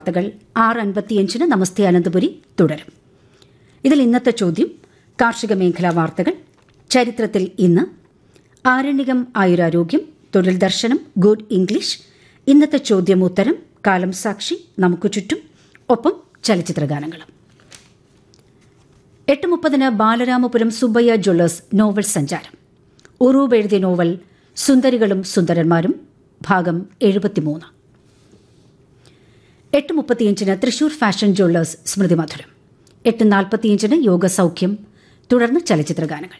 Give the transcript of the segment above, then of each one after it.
വാർത്തകൾ ആറ് അൻപത്തിയഞ്ചിന് നമസ്തേ അനന്തപുരി തുടരും ഇതിൽ ഇന്നത്തെ ചോദ്യം കാർഷിക മേഖലാ വാർത്തകൾ ചരിത്രത്തിൽ ഇന്ന് ആരണ്യകം ആയുരാരോഗ്യം തൊഴിൽ ദർശനം ഗുഡ് ഇംഗ്ലീഷ് ഇന്നത്തെ ചോദ്യം ഉത്തരം കാലം സാക്ഷി നമുക്ക് ചുറ്റും ഒപ്പം ചലച്ചിത്രഗാനങ്ങളും എട്ട് മുപ്പതിന് ബാലരാമപുരം സുബ്ബയ്യ ജ്വല്ലേഴ്സ് നോവൽ സഞ്ചാരം ഉറൂബ് എഴുതിയ നോവൽ സുന്ദരികളും സുന്ദരന്മാരും ഭാഗം എഴുപത്തിമൂന്ന് എട്ട് മുപ്പത്തിയഞ്ചിന് തൃശൂർ ഫാഷൻ ജ്വല്ലേഴ്സ് സ്മൃതി മധുരം എട്ട് നാൽപ്പത്തിയഞ്ചിന് യോഗ സൗഖ്യം തുടർന്ന് ചലച്ചിത്രഗാനങ്ങൾ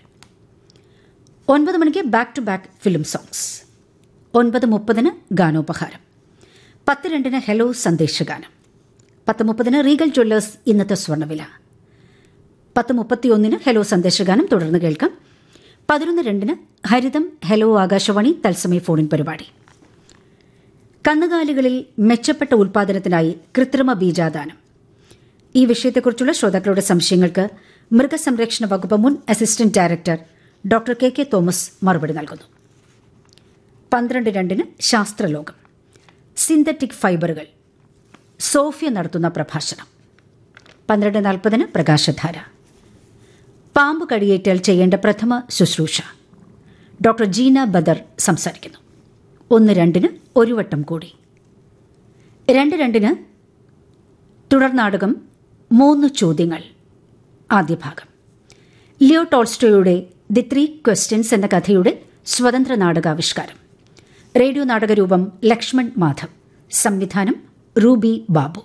ഒൻപത് മണിക്ക് back to back film songs ഒൻപത് മുപ്പതിന് ഗാനോപഹാരം പത്ത് രണ്ടിന് ഹെലോ സന്ദേശഗാനം പത്ത് മുപ്പതിന് റീഗൽ ജ്വല്ലേഴ്സ് ഇന്നത്തെ സ്വർണ്ണവില പത്ത് മുപ്പത്തിയൊന്നിന് ഹെലോ സന്ദേശഗാനം തുടർന്ന് കേൾക്കാം പതിനൊന്ന് രണ്ടിന് ഹരിതം ഹെലോ ആകാശവാണി തത്സമയ ഫോണിൻ പരിപാടി കന്നുകാലികളിൽ മെച്ചപ്പെട്ട ഉൽപാദനത്തിനായി കൃത്രിമ ബീജാദാനം ഈ വിഷയത്തെക്കുറിച്ചുള്ള ശ്രോതാക്കളുടെ സംശയങ്ങൾക്ക് മൃഗസംരക്ഷണ വകുപ്പ് മുൻ assistant director doctor K K Thomas മറുപടി നൽകുന്നു പന്ത്രണ്ട് രണ്ടിന് ശാസ്ത്രലോകം സിന്തറ്റിക് ഫൈബറുകൾ സോഫിയ നടത്തുന്ന പ്രഭാഷണം പന്ത്രണ്ട് നാൽപ്പതിന് പ്രകാശധാര പാമ്പ് കടിയേറ്റാൽ ചെയ്യേണ്ട പ്രഥമ ശുശ്രൂഷ ഡോക്ടർ ജീന ബദർ സംസാരിക്കുന്നു ഒന്ന് രണ്ടിന് ഒരു വട്ടം കൂടി രണ്ട് രണ്ടിന് തുടർനാടകം മൂന്ന് ചോദ്യങ്ങൾ ആദ്യ ഭാഗം ലിയോ ടോൾസ്റ്റോയുടെ ദി ത്രീ ക്വസ്റ്റ്യൻസ് എന്ന കഥയുടെ സ്വതന്ത്ര നാടകാവിഷ്കാരം റേഡിയോ നാടകരൂപം ലക്ഷ്മൺ മാധവ് സംവിധാനം റൂബി ബാബു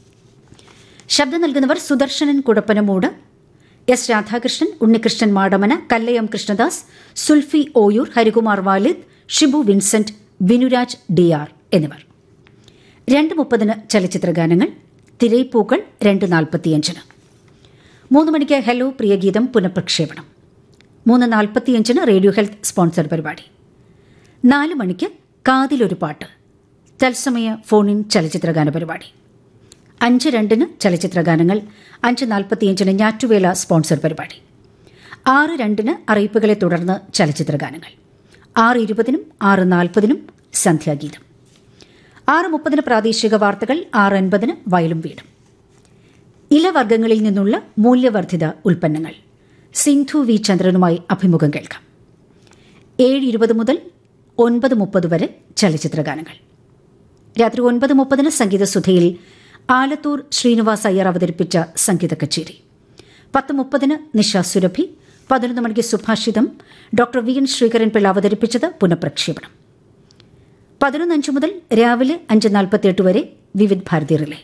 ശബ്ദം നൽകുന്നവർ Sudarsanan Kudappanamoodu S Radhakrishnan Unnikrishnan Madamana Kallayam Krishnadas Sulfi Oyoor Harikumar Walid Shibu Vincent Vinuraj D R എന്നിവർ രണ്ട് മുപ്പതിന് ചലച്ചിത്രഗാനങ്ങൾ തിരയിപ്പൂക്കൾ രണ്ട് നാൽപ്പത്തിയഞ്ചിന് മൂന്ന് മണിക്ക് ഹലോ പ്രിയഗീതം പുനഃപ്രക്ഷേപണം മൂന്ന് നാൽപ്പത്തിയഞ്ചിന് റേഡിയോ ഹെൽത്ത് സ്പോൺസർ പരിപാടി നാല് മണിക്ക് കാതിലൊരു പാട്ട് തത്സമയ ഫോണിൻ ചലച്ചിത്രഗാന പരിപാടി അഞ്ച് രണ്ടിന് ചലച്ചിത്രഗാനങ്ങൾ അഞ്ച് നാൽപ്പത്തിയഞ്ചിന് ഞാറ്റുവേല സ്പോൺസർ പരിപാടി ആറ് രണ്ടിന് അറിയിപ്പുകളെ തുടർന്ന് ചലച്ചിത്രഗാനങ്ങൾ ആറ് ഇരുപതിനും ആറ് നാൽപ്പതിനും സന്ധ്യാഗീതം ആറ് മുപ്പതിന് പ്രാദേശിക വാർത്തകൾ ആറ് അൻപതിന് വയലും വീടും ഇലവർഗ്ഗങ്ങളിൽ നിന്നുള്ള മൂല്യവർദ്ധിത ഉൽപ്പന്നങ്ങൾ സിന്ധു വി ചന്ദ്രനുമായി അഭിമുഖം കേൾക്കാം ഏഴ് ഇരുപത് മുതൽ ഒൻപത് മുപ്പത് വരെ ചലച്ചിത്രഗാനങ്ങൾ രാത്രി ഒൻപത് മുപ്പതിന് സംഗീതസുധയിൽ ആലത്തൂർ ശ്രീനിവാസ് അയ്യർ അവതരിപ്പിച്ച സംഗീത കച്ചേരി പത്ത് മുപ്പതിന് നിഷ സുരഭി പതിനൊന്ന് മണിക്ക് സുഭാഷിതം doctor V N Sreekaran Pillai അവതരിപ്പിച്ചത് പുനഃപ്രക്ഷേപണം പതിനൊന്ന് അഞ്ച് മുതൽ രാവിലെ അഞ്ച് നാൽപ്പത്തിയെട്ട് വരെ Vividh Bharati relay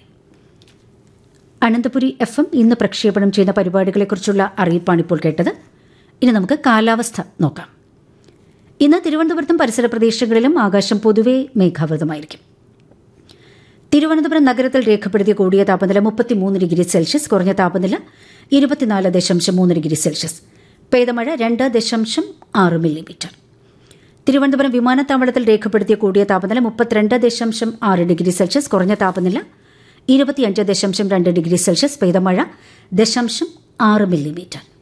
Ananthapuri F M ഇന്ന് പ്രക്ഷേപണം ചെയ്യുന്ന പരിപാടികളെക്കുറിച്ചുള്ള അറിയിപ്പാണ് ഇപ്പോൾ കേട്ടത് ഇനി നമുക്ക് കാലാവസ്ഥ നോക്കാം ഇന്ന് തിരുവനന്തപുരത്തും പരിസര പ്രദേശങ്ങളിലും ആകാശം പൊതുവെ മേഘാവൃതമായിരിക്കും തിരുവനന്തപുരം നഗരത്തിൽ രേഖപ്പെടുത്തിയ കൂടിയ താപനില മുപ്പത്തിമൂന്ന് ഡിഗ്രി സെൽഷ്യസ് കുറഞ്ഞ താപനില ഇരുപത്തിനാല് ദശാംശം മൂന്ന് ഡിഗ്രി സെൽഷ്യസ് പെയ്തമഴ രണ്ട് ദശാംശം ആറ് മില്ലിമീറ്റർ തിരുവനന്തപുരം വിമാനത്താവളത്തിൽ രേഖപ്പെടുത്തിയ കൂടിയ താപനില മുപ്പത്തിരണ്ട് ദശാംശം ആറ് ഡിഗ്രി സെൽഷ്യസ് കുറഞ്ഞ താപനില ഇരുപത്തിയഞ്ച് ദശാംശം രണ്ട് ഡിഗ്രി സെൽഷ്യസ് പെയ്ത മഴ ദശാംശം ആറ് മില്ലിമീറ്റർ